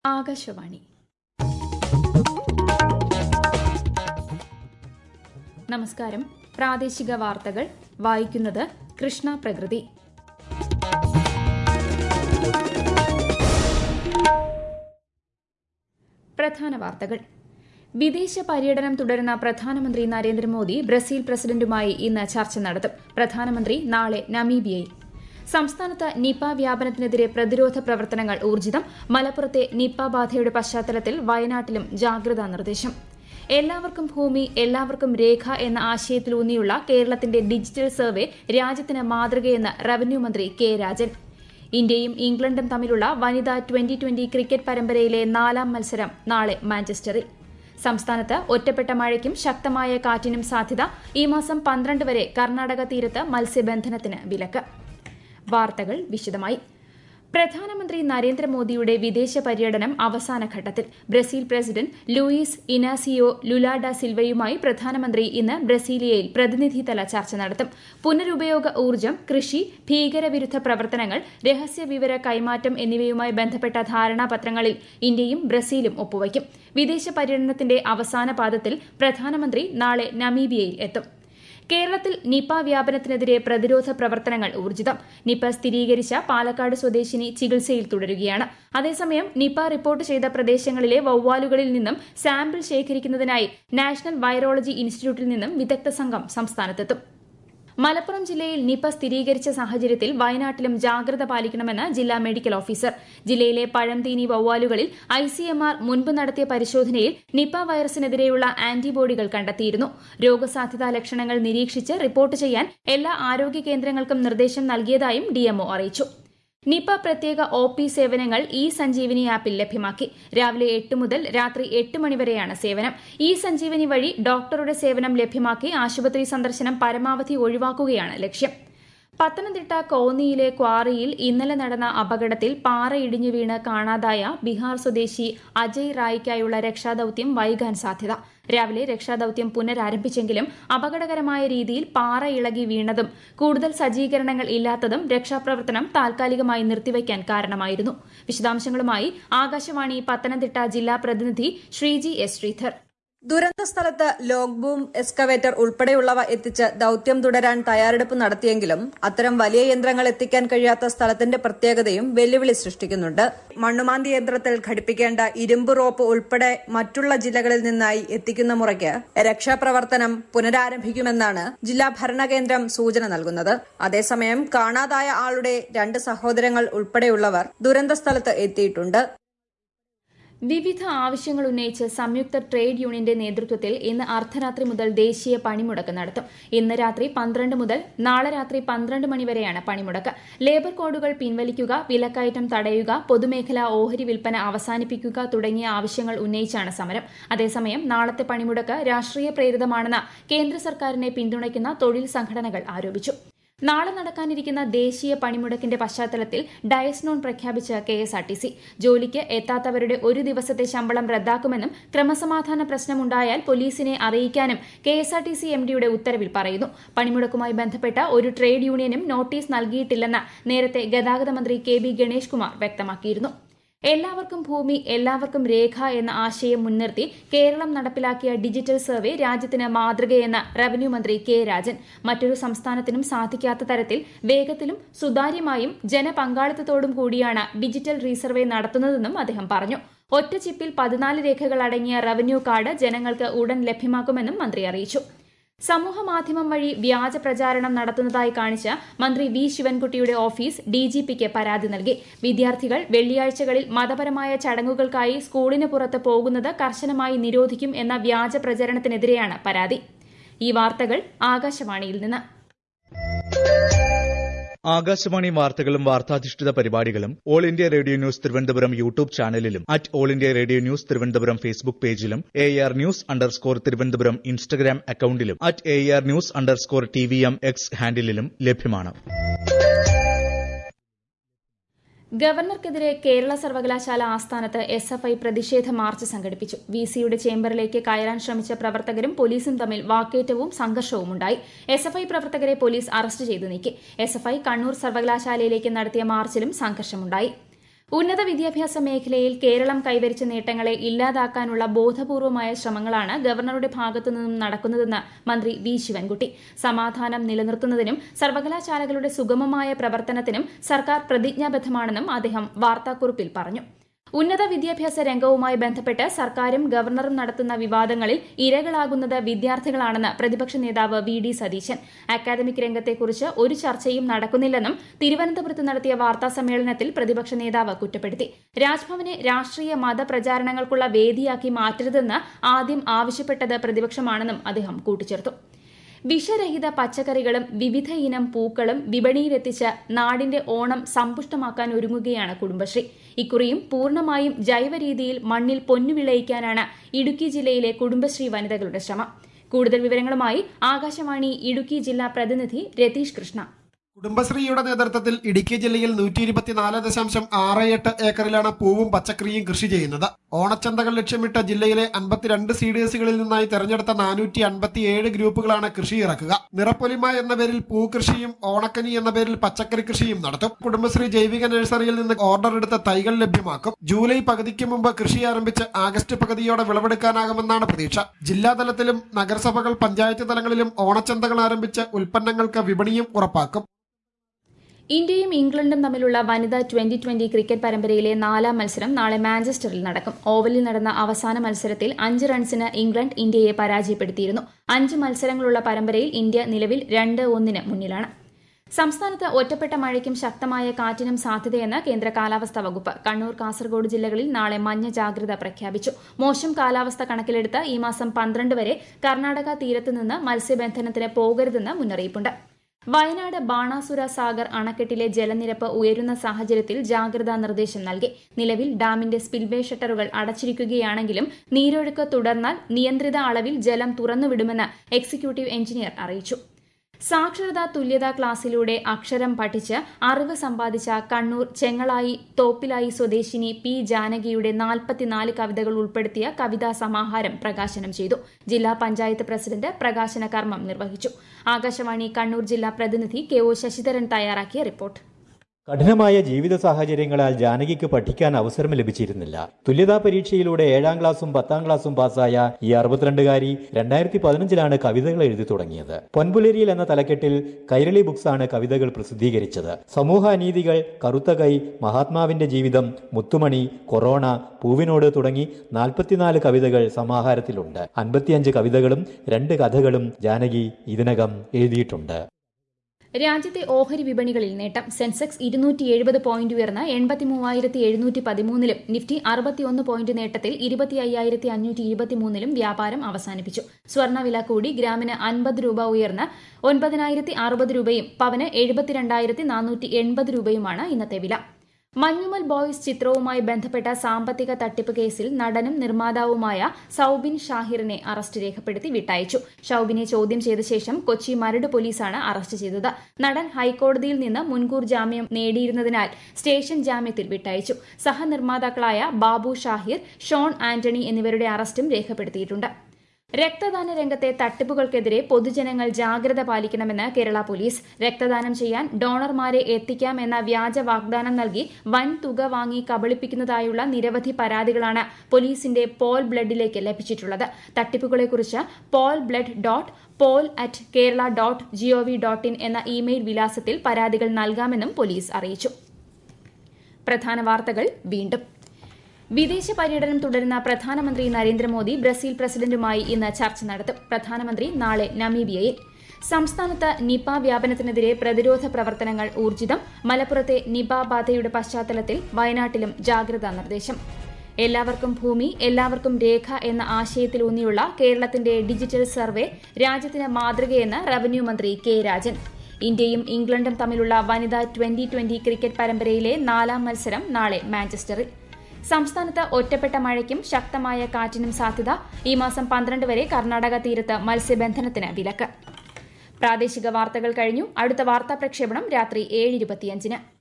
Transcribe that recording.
ആകാശവാണി നമസ്കാരം പ്രാദേശിക വാർത്തകൾ വായിക്കുന്നത് കൃഷ്ണ പ്രകൃതി പ്രധാന വാർത്തകൾ വിദേശ പര്യടനം തുടരുന്ന പ്രധാനമന്ത്രി നരേന്ദ്രമോദി ബ്രസീൽ പ്രസിഡന്റുമായി ഇന്ന് ചർച്ച നടത്തും പ്രധാനമന്ത്രി നാളെ നമീബിയയിൽ സംസ്ഥാനത്ത് നിപ വ്യാപനത്തിനെതിരെ പ്രതിരോധ പ്രവർത്തനങ്ങൾ ഊർജിതം മലപ്പുറത്തെ നിപ ബാധയുടെ പശ്ചാത്തലത്തിൽ വയനാട്ടിലും ജാഗ്രതാ നിർദ്ദേശം എല്ലാവർക്കും ഭൂമി എല്ലാവർക്കും രേഖ എന്ന ആശയത്തിലൂന്നിയുള്ള കേരളത്തിന്റെ ഡിജിറ്റൽ സർവേ രാജ്യത്തിന് മാതൃകയെന്ന് റവന്യൂ മന്ത്രി കെ രാജൻ ഇന്ത്യയും ഇംഗ്ലണ്ടും തമ്മിലുള്ള വനിതാ ട്വന്റി ട്വന്റി ക്രിക്കറ്റ് പരമ്പരയിലെ നാലാം മത്സരം നാളെ മാഞ്ചസ്റ്ററിൽ സംസ്ഥാനത്ത് ഒറ്റപ്പെട്ട മഴയ്ക്കും ശക്തമായ കാറ്റിനും സാധ്യത ഈ മാസം പന്ത്രണ്ട് വരെ കർണാടക തീരത്ത് മത്സ്യബന്ധനത്തിന് വിലക്ക് വാർത്തകൾ വിശദമായി പ്രധാനമന്ത്രി നരേന്ദ്രമോദിയുടെ വിദേശ പര്യടനം അവസാന ഘട്ടത്തിൽ Brazil president Luiz Inacio Lula da സിൽവയുമായി പ്രധാനമന്ത്രി ഇന്ന് ബ്രസീലിയയിൽ പ്രതിനിധിതല ചർച്ച നടത്തും പുനരുപയോഗ ഊർജ്ജം കൃഷി ഭീകരവിരുദ്ധ പ്രവർത്തനങ്ങൾ രഹസ്യവിവര കൈമാറ്റം എന്നിവയുമായി ബന്ധപ്പെട്ട ധാരണാപത്രങ്ങളിൽ ഇന്ത്യയും ബ്രസീലും ഒപ്പുവയ്ക്കും വിദേശ പര്യടനത്തിന്റെ അവസാന പാദത്തിൽ പ്രധാനമന്ത്രി നാളെ നമീബിയയിൽ എത്തും കേരളത്തിൽ നിപ വ്യാപനത്തിനെതിരെ പ്രതിരോധ പ്രവർത്തനങ്ങൾ ഊർജിതം നിപ സ്ഥിരീകരിച്ച പാലക്കാട് സ്വദേശിനി ചികിത്സയിൽ തുടരുകയാണ് അതേസമയം നിപ റിപ്പോർട്ട് ചെയ്ത പ്രദേശങ്ങളിലെ വവ്വാലുകളിൽ നിന്നും സാമ്പിൾ ശേഖരിക്കുന്നതിനായി നാഷണൽ വൈറോളജി ഇൻസ്റ്റിറ്റ്യൂട്ടിൽ നിന്നും വിദഗ്ധ സംഘം സംസ്ഥാനത്തെത്തും മലപ്പുറം ജില്ലയിൽ നിപ സ്ഥിരീകരിച്ച സാഹചര്യത്തിൽ വയനാട്ടിലും ജാഗ്രത പാലിക്കണമെന്ന് ജില്ലാ മെഡിക്കൽ ഓഫീസർ ജില്ലയിലെ പഴംതീനി വവ്വാലുകളിൽ ഐസിഎംആർ മുൻപ് നടത്തിയ പരിശോധനയിൽ നിപ വൈറസിനെതിരെയുള്ള ആന്റിബോഡികൾ കണ്ടെത്തിയിരുന്നു രോഗസാധ്യതാ ലക്ഷണങ്ങൾ നിരീക്ഷിച്ച് റിപ്പോർട്ട് ചെയ്യാൻ എല്ലാ ആരോഗ്യ കേന്ദ്രങ്ങൾക്കും നിർദ്ദേശം നൽകിയതായും ഡിഎംഒ അറിയിച്ചു നിപ പ്രത്യേക ഒ പി സേവനങ്ങൾ ഇ സഞ്ജീവനി ആപ്പിൽ ലഭ്യമാക്കി രാവിലെ എട്ട് മുതൽ രാത്രി എട്ട് മണിവരെയാണ് സേവനം ഇ സഞ്ജീവനി വഴി ഡോക്ടറുടെ സേവനം ലഭ്യമാക്കി ആശുപത്രി സന്ദർശനം പരമാവധി ഒഴിവാക്കുകയാണ് ലക്ഷ്യം പത്തനംതിട്ട കോന്നിയിലെ ക്വാറിയിൽ ഇന്നലെ നടന്ന അപകടത്തിൽ പാറ ഇടിഞ്ഞു വീണ് കാണാതായ ബീഹാർ സ്വദേശി അജയ് റായിക്കായുള്ള രക്ഷാദൌത്യം വൈകാൻ സാധ്യത രാവിലെ രക്ഷാദൌത്യം പുനരാരംഭിച്ചെങ്കിലും അപകടകരമായ രീതിയിൽ പാറ ഇളകി വീണതും കൂടുതൽ സജ്ജീകരണങ്ങൾ ഇല്ലാത്തതും രക്ഷാപ്രവർത്തനം താൽക്കാലികമായി നിർത്തിവയ്ക്കാൻ കാരണമായിരുന്നു വിശദാംശങ്ങളുമായി ആകാശവാണി പത്തനംതിട്ട ജില്ലാ പ്രതിനിധി ശ്രീജി എസ് ശ്രീധർ ദുരന്ത സ്ഥലത്ത് ലോഗ് ബൂം എക്സ്കവേറ്റർ ഉൾപ്പെടെയുള്ളവ എത്തിച്ച് ദൌത്യം തുടരാൻ തയ്യാറെടുപ്പ് നടത്തിയെങ്കിലും അത്തരം വലിയ യന്ത്രങ്ങൾ എത്തിക്കാൻ കഴിയാത്ത സ്ഥലത്തിന്റെ പ്രത്യേകതയും വെല്ലുവിളി സൃഷ്ടിക്കുന്നുണ്ട് മണ്ണുമാന്തി യന്ത്രത്തിൽ ഘടിപ്പിക്കേണ്ട ഇരുമ്പ് റോപ്പ് ഉൾപ്പെടെ മറ്റുള്ള ജില്ലകളിൽ നിന്നായി എത്തിക്കുന്ന മുറയ്ക്ക് രക്ഷാപ്രവർത്തനം പുനരാരംഭിക്കുമെന്നാണ് ജില്ലാ ഭരണകേന്ദ്രം സൂചന നൽകുന്നത് അതേസമയം കാണാതായ ആളുടെ രണ്ട് സഹോദരങ്ങൾ ഉൾപ്പെടെയുള്ളവർ ദുരന്ത സ്ഥലത്ത് എത്തിയിട്ടുണ്ട് വിവിധ ആവശ്യങ്ങൾ ഉന്നയിച്ച് സംയുക്ത ട്രേഡ് യൂണിയന്റെ നേതൃത്വത്തിൽ ഇന്ന് അർദ്ധരാത്രി മുതൽ ദേശീയ പണിമുടക്ക് നടത്തും ഇന്ന് രാത്രി പന്ത്രണ്ട് മുതൽ നാളെ രാത്രി പന്ത്രണ്ട് മണിവരെയാണ് പണിമുടക്ക് ലേബർ കോഡുകൾ പിൻവലിക്കുക വിലക്കയറ്റം തടയുക പൊതുമേഖലാ ഓഹരി വിൽപ്പന അവസാനിപ്പിക്കുക തുടങ്ങിയ ആവശ്യങ്ങൾ ഉന്നയിച്ചാണ് സമരം അതേസമയം നാളത്തെ പണിമുടക്ക് രാഷ്ട്രീയ പ്രേരിതമാണെന്ന് കേന്ദ്ര സർക്കാരിനെ പിന്തുണയ്ക്കുന്ന തൊഴിൽ സംഘടനകൾ ആരോപിച്ചു നാളെ നടക്കാനിരിക്കുന്ന ദേശീയ പണിമുടക്കിന്റെ പശ്ചാത്തലത്തിൽ ഡയസ്നോൺ പ്രഖ്യാപിച്ച K S R T C ജോലിക്ക് എത്താത്തവരുടെ ഒരു ദിവസത്തെ ശമ്പളം റദ്ദാക്കുമെന്നും ക്രമസമാധാന പ്രശ്നമുണ്ടായാൽ പോലീസിനെ അറിയിക്കാനും K S R T C M ഡിയുടെ ഉത്തരവിൽ പറയുന്നു പണിമുടക്കുമായി ബന്ധപ്പെട്ട ഒരു ട്രേഡ് യൂണിയനും നോട്ടീസ് നൽകിയിട്ടില്ലെന്ന് നേരത്തെ ഗതാഗത മന്ത്രി കെ ബി ഗണേഷ് കുമാർ വ്യക്തമാക്കിയിരുന്നു എല്ലാവർക്കും ഭൂമി എല്ലാവർക്കും രേഖ എന്ന ആശയം മുൻനിർത്തി കേരളം നടപ്പിലാക്കിയ ഡിജിറ്റൽ സർവേ രാജ്യത്തിന് മാതൃകയെന്ന് റവന്യൂ മന്ത്രി കെ രാജൻ മറ്റൊരു സംസ്ഥാനത്തിനും സാധിക്കാത്ത തരത്തിൽ വേഗത്തിലും സുതാര്യമായും ജനപങ്കാളിത്തത്തോടും കൂടിയാണ് ഡിജിറ്റൽ റീസർവേ നടത്തുന്നതെന്നും അദ്ദേഹം പറഞ്ഞു ഒറ്റ ചിപ്പിൽ പതിനാല് രേഖകൾ അടങ്ങിയ റവന്യൂ കാർഡ് ജനങ്ങൾക്ക് ഉടൻ ലഭ്യമാക്കുമെന്നും മന്ത്രി അറിയിച്ചു സമൂഹ മാധ്യമം വഴി വ്യാജ പ്രചാരണം നടത്തുന്നതായി കാണിച്ച മന്ത്രി വി ശിവൻകുട്ടിയുടെ ഓഫീസ് ഡിജിപിക്ക് പരാതി നൽകി വിദ്യാർത്ഥികൾ വെള്ളിയാഴ്ചകളിൽ മതപരമായ ചടങ്ങുകൾക്കായി സ്കൂളിന് പുറത്ത് പോകുന്നത് കർശനമായി നിരോധിക്കും എന്ന വ്യാജ പ്രചരണത്തിനെതിരെയാണ് പരാതി ഈ വാർത്തകൾ ആകാശവാണിയിൽ നിന്ന് ആകാശവാണി വാർത്തകളും വാർത്താധിഷ്ഠിത പരിപാടികളും all India radio news Thiruvananthapuram YouTube ചാനലിലും at all India radio news Thiruvananthapuram Facebook പേജിലും A R news underscore Thiruvananthapuram Instagram അക്കൌണ്ടിലും at A R news underscore T V M X ഹാൻഡിലും ലഭ്യമാണ് ഗവർണർക്കെതിരെ കേരള സർവകലാശാല ആസ്ഥാനത്ത് എസ് എഫ് ഐ പ്രതിഷേധ മാർച്ച് സംഘടിപ്പിച്ചു വി സിയുടെ ചേംബറിലേക്ക് കയറാൻ ശ്രമിച്ച പ്രവർത്തകരും പോലീസും തമ്മിൽ വാക്കേറ്റവും സംഘർഷവും ഉണ്ടായി എസ് എഫ് ഐ പ്രവർത്തകരെ പോലീസ് അറസ്റ്റ് ചെയ്തു നീക്കി എസ് എഫ് ഐ കണ്ണൂർ സർവകലാശാലയിലേക്ക് നടത്തിയ മാർച്ചിലും സംഘർഷമുണ്ടായി ഉന്നത വിദ്യാഭ്യാസ മേഖലയിൽ കേരളം കൈവരിച്ച നേട്ടങ്ങളെ ഇല്ലാതാക്കാനുള്ള ബോധപൂർവമായ ശ്രമങ്ങളാണ് ഗവർണറുടെ ഭാഗത്തുനിന്നും നടക്കുന്നതെന്ന് മന്ത്രി വി ശിവൻകുട്ടി സമാധാനം നിലനിർത്തുന്നതിനും സർവകലാശാലകളുടെ സുഗമമായ പ്രവർത്തനത്തിനും സർക്കാർ പ്രതിജ്ഞാബദ്ധമാണെന്നും അദ്ദേഹം വാർത്താക്കുറിപ്പിൽ പറഞ്ഞു ഉന്നത വിദ്യാഭ്യാസ രംഗവുമായി ബന്ധപ്പെട്ട് സർക്കാരും ഗവർണറും നടത്തുന്ന വിവാദങ്ങളിൽ ഇരകളാകുന്നത് വിദ്യാർത്ഥികളാണെന്ന് പ്രതിപക്ഷ നേതാവ് വി ഡി സതീശൻ അക്കാദമിക് രംഗത്തെക്കുറിച്ച് ഒരു ചർച്ചയും നടക്കുന്നില്ലെന്നും തിരുവനന്തപുരത്ത് നടത്തിയ വാർത്താ സമ്മേളനത്തിൽ പ്രതിപക്ഷ നേതാവ് കുറ്റപ്പെടുത്തി രാജ്ഭവനെ രാഷ്ട്രീയ മതപ്രചാരണങ്ങൾക്കുള്ള വേദിയാക്കി മാറ്റരുതെന്ന് ആദ്യം ആവശ്യപ്പെട്ടത് പ്രതിപക്ഷമാണെന്നും അദ്ദേഹം കൂട്ടിച്ചേർത്തു വിഷരഹിത പച്ചക്കറികളും വിവിധ ഇനം പൂക്കളും വിപണിയിലെത്തിച്ച് നാടിന്റെ ഓണം സമ്പുഷ്ടമാക്കാൻ ഒരുങ്ങുകയാണ് കുടുംബശ്രീ ഇക്കുറിയും പൂർണ്ണമായും ജൈവ രീതിയിൽ മണ്ണിൽ പൊന്നു വിളയിക്കാനാണ് ഇടുക്കി ജില്ലയിലെ കുടുംബശ്രീ വനിതകളുടെ ശ്രമം കൂടുതൽ വിവരങ്ങളുമായി ആകാശവാണി ഇടുക്കി ജില്ലാ പ്രതിനിധി രതീഷ് കൃഷ്ണ കുടുംബശ്രീയുടെ നേതൃത്വത്തിൽ ഇടുക്കി ജില്ലയിൽ നൂറ്റി ഇരുപത്തിനാല് ദശാംശം ആറ് എട്ട് ഏക്കറിലാണ് പൂവും പച്ചക്കറിയും കൃഷി ചെയ്യുന്നത് ഓണച്ചന്തകൾ ലക്ഷ്യമിട്ട് ജില്ലയിലെ അൻപത്തിരണ്ട് സി ഡി എസുകളിൽ നിന്നായി തെരഞ്ഞെടുത്ത നാനൂറ്റി അൻപത്തിയേഴ് ഗ്രൂപ്പുകളാണ് കൃഷി ഇറക്കുക നിറപ്പൊലിമ എന്ന പേരിൽ പൂകൃഷിയും ഓണക്കനി എന്ന പേരിൽ പച്ചക്കറി കൃഷിയും നടത്തും കുടുംബശ്രീ ജൈവിക നഴ്സറിയിൽ നിന്ന് ഓർഡർ എടുത്ത തൈകൾ ലഭ്യമാക്കും ജൂലൈ പകുതിക്ക് മുമ്പ് കൃഷി ആരംഭിച്ച് ആഗസ്റ്റ് പകുതിയോടെ വിളവെടുക്കാനാകുമെന്നാണ് പ്രതീക്ഷ ജില്ലാതലത്തിലും നഗരസഭകൾ പഞ്ചായത്ത് തലങ്ങളിലും ഓണച്ചന്തകൾ ആരംഭിച്ച് ഉൽപ്പന്നങ്ങൾക്ക് വിപണിയും ഉറപ്പാക്കും ഇന്ത്യയും ഇംഗ്ലണ്ടും തമ്മിലുള്ള വനിതാ ട്വന്റി ട്വന്റി ക്രിക്കറ്റ് പരമ്പരയിലെ നാലാം മത്സരം നാളെ മാഞ്ചസ്റ്ററിൽ നടക്കും ഓവലിൽ നടന്ന അവസാന മത്സരത്തിൽ അഞ്ച് റൺസിന് ഇംഗ്ലണ്ട് ഇന്ത്യയെ പരാജയപ്പെടുത്തിയിരുന്നു അഞ്ച് മത്സരങ്ങളുള്ള പരമ്പരയിൽ ഇന്ത്യ നിലവിൽ രണ്ട് ഒന്നിന് മുന്നിലാണ് സംസ്ഥാനത്ത് ഒറ്റപ്പെട്ട മഴയ്ക്കും ശക്തമായ കാറ്റിനും സാധ്യതയെന്ന് കേന്ദ്ര കാലാവസ്ഥാ വകുപ്പ് കണ്ണൂർ കാസർഗോഡ് ജില്ലകളിൽ നാളെ മഞ്ഞ ജാഗ്രത പ്രഖ്യാപിച്ചു മോശം കാലാവസ്ഥ കണക്കിലെടുത്ത് ഈ മാസം പന്ത്രണ്ട് വരെ കർണാടക തീരത്ത് നിന്ന് മത്സ്യബന്ധനത്തിന് പോകരുതെന്ന് മുന്നറിയിപ്പുണ്ട് വയനാട് ബാണാസുര സാഗർ അണക്കെട്ടിലെ ജലനിരപ്പ് ഉയരുന്ന സാഹചര്യത്തിൽ ജാഗ്രതാ നിർദ്ദേശം നൽകി നിലവിൽ ഡാമിന്റെ സ്പിൽവേ ഷട്ടറുകൾ അടച്ചിരിക്കുകയാണെങ്കിലും നീരൊഴുക്ക് തുടർന്നാൽ നിയന്ത്രിത അളവിൽ ജലം തുറന്നുവിടുമെന്ന് എക്സിക്യൂട്ടീവ് എഞ്ചിനീയർ അറിയിച്ചു സാക്ഷരതാ തുല്യതാ ക്ലാസ്സിലൂടെ അക്ഷരം പഠിച്ച് അറിവ് സമ്പാദിച്ച കണ്ണൂർ ചെങ്ങളായി തോപ്പിലായി സ്വദേശിനി പി ജാനകിയുടെ നാൽപ്പത്തിനാല് കവിതകൾ ഉൾപ്പെടുത്തിയ കവിതാ സമാഹാരം പ്രകാശനം ചെയ്തു ജില്ലാ പഞ്ചായത്ത് പ്രസിഡന്റ് പ്രകാശന കർമ്മം നിർവഹിച്ചു ആകാശവാണി കണ്ണൂർ ജില്ലാ പ്രതിനിധി കെ ഒ ശശിധരൻ തയ്യാറാക്കിയ റിപ്പോർട്ട് കഠിനമായ ജീവിത സാഹചര്യങ്ങളാൽ ജാനകിക്ക് പഠിക്കാൻ അവസരം ലഭിച്ചിരുന്നില്ല തുല്യതാ പരീക്ഷയിലൂടെ ഏഴാം ക്ലാസ്സും പത്താം ക്ലാസ്സും പാസ്സായ ഈ അറുപത്തിരണ്ടുകാരി രണ്ടായിരത്തി പതിനഞ്ചിലാണ് കവിതകൾ എഴുതി തുടങ്ങിയത് പൊൻപുലരിയിൽ എന്ന തലക്കെട്ടിൽ കൈരളി ബുക്സാണ് കവിതകൾ പ്രസിദ്ധീകരിച്ചത് സമൂഹ അനീതികൾ കറുത്ത കൈ മഹാത്മാവിന്റെ ജീവിതം മുത്തുമണി കൊറോണ പൂവിനോട് തുടങ്ങി നാൽപ്പത്തിനാല് കവിതകൾ സമാഹാരത്തിലുണ്ട് അൻപത്തിയഞ്ച് കവിതകളും രണ്ട് കഥകളും ജാനകി ഇതിനകം എഴുതിയിട്ടുണ്ട് രാജ്യത്തെ ഓഹരി വിപണികളിൽ നേട്ടം സെൻസെക്സ് ഇരുന്നൂറ്റി എഴുപത് പോയിന്റ് ഉയർന്ന് എൺപത്തി മൂവായിരത്തി എഴുന്നൂറ്റി പതിമൂന്നിലും നിഫ്റ്റി അറുപത്തിയൊന്ന് പോയിന്റ് നേട്ടത്തിൽ ഇരുപത്തി അയ്യായിരത്തി അഞ്ഞൂറ്റി ഇരുപത്തിമൂന്നിലും വ്യാപാരം അവസാനിപ്പിച്ചു സ്വർണ്ണവില കൂടി ഗ്രാമിന് അൻപത് രൂപ ഉയർന്ന് ഒൻപതിനായിരത്തി അറുപത് രൂപയും പവന് എഴുപത്തിരണ്ടായിരത്തി നാനൂറ്റി എൺപത് രൂപയുമാണ് ഇന്നത്തെ വില മഞ്ഞുമൽ ബോയ്സ് ചിത്രവുമായി ബന്ധപ്പെട്ട സാമ്പത്തിക തട്ടിപ്പ് കേസിൽ നടനും നിർമ്മാതാവുമായ സൌബിൻ ഷാഹിറിനെ അറസ്റ്റ് രേഖപ്പെടുത്തി വിട്ടയച്ചു ഷൌബിനെ ചോദ്യം ചെയ്ത ശേഷം കൊച്ചി മരട് പോലീസാണ് അറസ്റ്റ് ചെയ്തത് നടൻ ഹൈക്കോടതിയിൽ നിന്ന് മുൻകൂർ ജാമ്യം നേടിയിരുന്നതിനാൽ സ്റ്റേഷൻ ജാമ്യത്തിൽ വിട്ടയച്ചു സഹനിർമ്മാതാക്കളായ ബാബു ഷാഹിർ ഷോൺ ആന്റണി എന്നിവരുടെ അറസ്റ്റും രേഖപ്പെടുത്തിയിട്ടുണ്ട് രക്തദാന രംഗത്തെ തട്ടിപ്പുകൾക്കെതിരെ പൊതുജനങ്ങൾ ജാഗ്രത പാലിക്കണമെന്ന് കേരള പോലീസ് രക്തദാനം ചെയ്യാൻ ഡോണർമാരെ എത്തിക്കാമെന്ന വ്യാജ വാഗ്ദാനം നൽകി വൻ തുക വാങ്ങി കബളിപ്പിക്കുന്നതായുള്ള നിരവധി പരാതികളാണ് പോലീസിന്റെ പോൾ ബ്ലഡിലേക്ക് ലഭിച്ചിട്ടുള്ളത് തട്ടിപ്പുകളെക്കുറിച്ച് pol blood dot pol at Kerala dot G O V dot in email ഇമെയിൽ വിലാസത്തിൽ പരാതികൾ നൽകാമെന്നും പോലീസ് അറിയിച്ചു പ്രധാന വാർത്തകൾ വീണ്ടും വിദേശ പര്യടനം തുടരുന്ന പ്രധാനമന്ത്രി നരേന്ദ്രമോദി ബ്രസീൽ പ്രസിഡന്റുമായി ഇന്ന് ചർച്ച നടത്തും പ്രധാനമന്ത്രി നാളെ നമീബിയയിൽ സംസ്ഥാനത്ത് നിപ വ്യാപനത്തിനെതിരെ പ്രതിരോധ പ്രവർത്തനങ്ങൾ ഊർജിതം മലപ്പുറത്തെ നിപ ബാധയുടെ പശ്ചാത്തലത്തിൽ വയനാട്ടിലും ജാഗ്രതാ നിർദ്ദേശം എല്ലാവർക്കും ഭൂമി എല്ലാവർക്കും രേഖ എന്ന ആശയത്തിലൂന്നിയുള്ള കേരളത്തിന്റെ ഡിജിറ്റൽ സർവേ രാജ്യത്തിന് മാതൃകയെന്ന് റവന്യൂ മന്ത്രി കെ രാജൻ ഇന്ത്യയും ഇംഗ്ലണ്ടും തമ്മിലുള്ള വനിതാ ട്വന്റി ട്വന്റി ക്രിക്കറ്റ് പരമ്പരയിലെ നാലാം മത്സരം നാളെ മാഞ്ചസ്റ്ററിൽ സംസ്ഥാനത്ത് ഒറ്റപ്പെട്ട മഴയ്ക്കും ശക്തമായ കാറ്റിനും സാധ്യത ഈ മാസം പന്ത്രണ്ട് വരെ കർണാടക തീരത്ത് മത്സ്യബന്ധനത്തിന് വിലക്ക് പ്രാദേശിക വാർത്തകൾ കഴിഞ്ഞു അടുത്ത വാർത്താ പ്രക്ഷേപണം രാത്രി ഏഴ് ഇരുപത്തിയഞ്ചിന്